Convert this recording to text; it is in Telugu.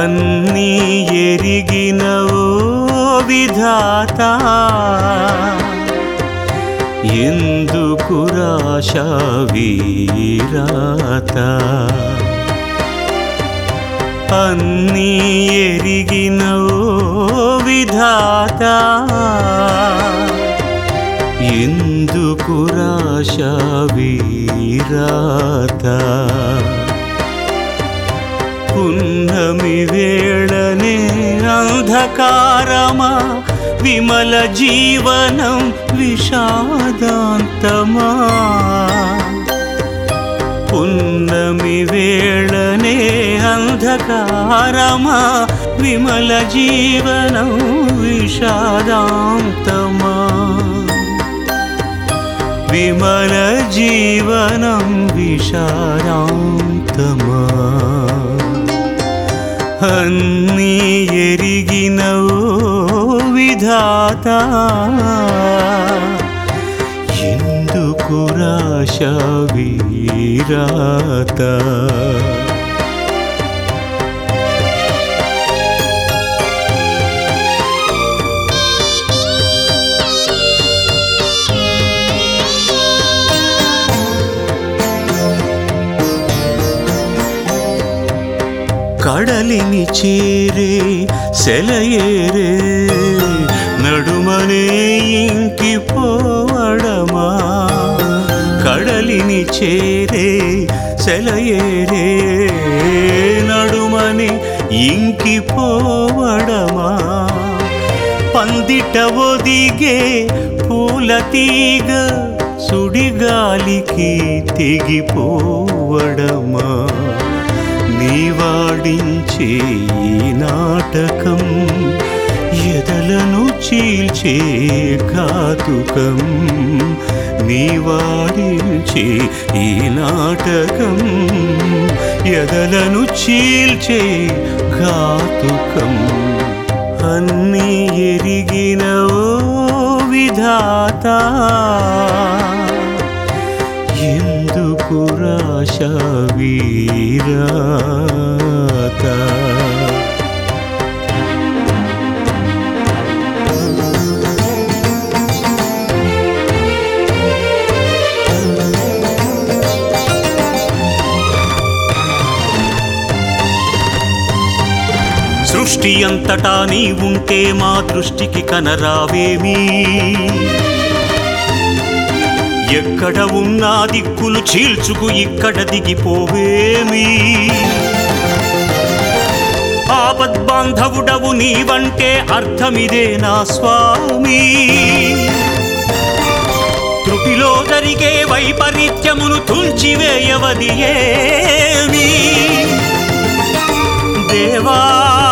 అన్నీ ఎరిగినవో విధాత ఎందుకు రాశ వీరాత అన్నీ ఎరిగినవో విధాత ఎందుకు రాశ వీరాత పున్నమి వేళనే అంధకారమా విమల జీవనం విషాదాంతమా పున్నమి వేళనే అంధకారమా విమల జీవనం విషాదాంతమా విమల జీవనం విషాదాంతమా అన్నీ ఎరిగినవో విధాత ఎందుకు రాశ వీరాత కడలిని చేరే సెలయేరే నడుమనే ఇంకి పోవడమా కడలిని చేరే సెలయేరే నడుమనే ఇంకి పోవడమా పందిట ఒదిగే పూల తీగ సుడిగాలికి తెగిపోవడమా నీవాడించే ఈ నాటకం ఎదలను చీల్చే ఘాతుకం నీవాడించే ఈ నాటకం ఎదలను చీల్చే ఘాతుకం అన్నీ ఎరిగినవో విధాత ఎందుకు రాశ వీరాత సృష్టి అంతటా నీ ఉంటే మా దృష్టికి కనరావేమీ ఎక్కడ ఉన్నా దిక్కులు చీల్చుకు ఇక్కడ దిగిపోవేమి ఆపద్బాంధవుడవు నీవంటే అర్థమిదే నా స్వామి త్రుటిలో జరిగే వైపరీత్యమును తుంచివేయవది ఏమి దేవా